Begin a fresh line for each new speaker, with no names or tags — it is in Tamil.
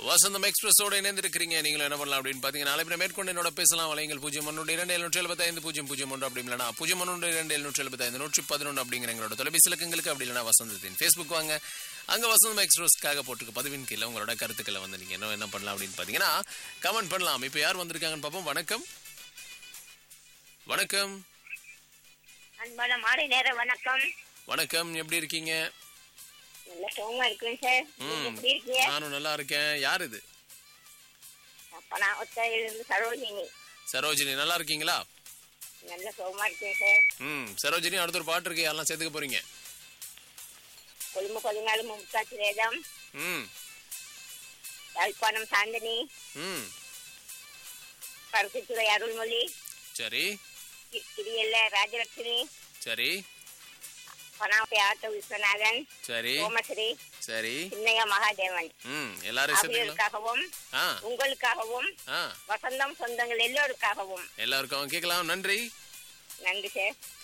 வசந்தம் எக்ஸ்பிரஸோட இணைந்திருக்கிறீங்க நீங்களும் என்ன பண்ணலாம் அப்படின்னு பாத்தீங்கன்னா நாளை பின்ன மேற்கொண்டு என்னோட பேசலாம் வலைங்கள் பூஜ்ஜியம் ஒன்று இரண்டு எழுநூற்றி எழுபத்தைந்து பூஜ்ஜியம் பூஜ்ஜியம் ஒன்று அப்படி இல்லைனா பூஜ்ஜியம் ஒன்று இரண்டு எழுநூற்றி எழுபத்தைந்து நூற்றி பதினொன்று அப்படிங்கிற எங்களோட தொலைபேசி இலக்கங்களுக்கு அப்படி இல்லைனா வசந்தத்தின் ஃபேஸ்புக் வாங்க அங்க வசந்தம் எக்ஸ்பிரஸ்க்காக போட்டுக்க பதிவின் கீழே உங்களோட கருத்துக்களை வந்து நீங்க என்ன என்ன பண்ணலாம் அப்படின்னு பாத்தீங்கன்னா கமெண்ட் பண்ணலாம் இப்போ யார் வந்திருக்காங்கன்னு பார்ப்போம் வணக்கம் வணக்கம்
அன்பான மாலை நேர வணக்கம்
வணக்கம் எப்படி இருக்கீங்க
நல்ல சுகமா இருக்கேன் சார் நீங்க
ம்.
எப்படி இருக்கீங்க
நானும் நல்லா இருக்கேன் யார் இது
அப்ப நான் ஒத்தையிலிருந்து சரோஜினி
சரோஜினி நல்லா இருக்கீங்களா
நல்ல சுகமா இருக்கேன் சார்
ம் சரோஜினி அடுத்த ஒரு பாட்டு இருக்கு யாரெல்லாம் சேர்த்துக்க போறீங்க
கொழும்பு பதினாலு மும்தாஜ் வேதம்
ம்
யாழ்ப்பாணம் சாந்தினி
ம்
பருத்தித்துறை அருள்மொழி
சரி
கி- கிரியல்ல ராஜலட்சுமி
சரி
பனாப்பை ஆட்டோ விஸ்வநாதன்
சரி
சோமஸ்ரீ
சரி
சின்னையா மகாதேவன்
ம் எல்லாரும் சேர்த்துக்கலாம்
ஆகியோருக்காகவும்
ஆ
உங்களுக்காகவும்
ஆ
வசந்தம் சொந்தங்கள் எல்லோருக்காகவும்
எல்லாருக்கும் கேட்கலாம் நன்றி
நன்றி சார்